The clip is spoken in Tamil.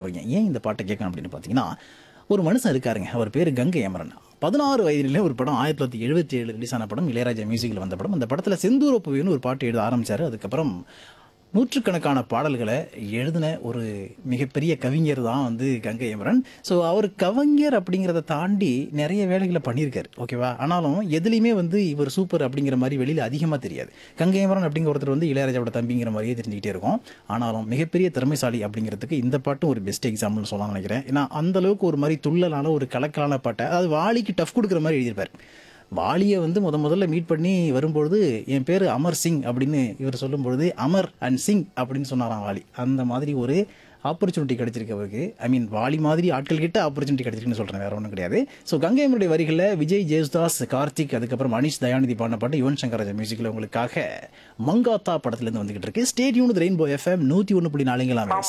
போகிறீங்க ஏன் இந்த பாட்டை கேட்கணும் அப்படின்னு பார்த்தீங்கன்னா ஒரு மனுஷன் இருக்காருங்க அவர் பேர் கங்கை அமரன் பதினாறு வயதிலே ஒரு படம் ஆயிரத்தி தொள்ளாயிரத்தி எழுபத்தி ஏழு ரிலீஸ் ஆன படம் இளையராஜா மியூசிக்கில் வந்த படம் அந்த படத்தில் செந்தூர பூவின்னு ஒரு பாட்டு எழுத ஆரம்பிச்சாரு அதுக்கப்புறம் நூற்றுக்கணக்கான பாடல்களை எழுதின ஒரு மிகப்பெரிய கவிஞர் தான் வந்து கங்கை அமரன் ஸோ அவர் கவிஞர் அப்படிங்கிறத தாண்டி நிறைய வேலைகளை பண்ணியிருக்காரு ஓகேவா ஆனாலும் எதுலேயுமே வந்து இவர் சூப்பர் அப்படிங்கிற மாதிரி வெளியில் அதிகமாக தெரியாது கங்கை அமரன் அப்படிங்கிற ஒருத்தர் வந்து இளையராஜாவோட தம்பிங்கிற மாதிரியே தெரிஞ்சுக்கிட்டே இருக்கும் ஆனாலும் மிகப்பெரிய திறமைசாலி அப்படிங்கிறதுக்கு இந்த பாட்டும் ஒரு பெஸ்ட் எக்ஸாம்பிள்னு சொல்லலாம் நினைக்கிறேன் ஏன்னா அந்த அளவுக்கு ஒரு மாதிரி துள்ளலான ஒரு கலக்கலான பாட்டை அதாவது வாலிக்கு டஃப் கொடுக்குற மாதிரி எழுதியிருப்பார் வாலியை வந்து முத முதல்ல மீட் பண்ணி வரும்பொழுது என் பேர் அமர் சிங் அப்படின்னு இவர் சொல்லும்பொழுது அமர் அண்ட் சிங் அப்படின்னு சொன்னாராம் வாலி அந்த மாதிரி ஒரு ஆப்பர்ச்சுனிட்டி கிடைச்சிருக்கு அவருக்கு ஐ மீன் வாலி மாதிரி ஆட்கள் கிட்ட ஆப்பர்ச்சுனிட்டி கிடைச்சிருக்குன்னு சொல்கிறேன் வேற ஒன்றும் கிடையாது ஸோ கங்கையமருடைய வரிகளில் விஜய் ஜெயசுதாஸ் கார்த்திக் அதுக்கப்புறம் அனிஷ் தயாநிதி பாடின பாட்டு யுவன் சங்கர் ராஜா மியூசிக்கில் உங்களுக்காக மங்காத்தா படத்துலேருந்து வந்துகிட்டு இருக்கு ஸ்டேடியூன் ரெயின்போ எஃப்எம் நூற்றி ஒன்று புள்ளி நாலுங்களாமே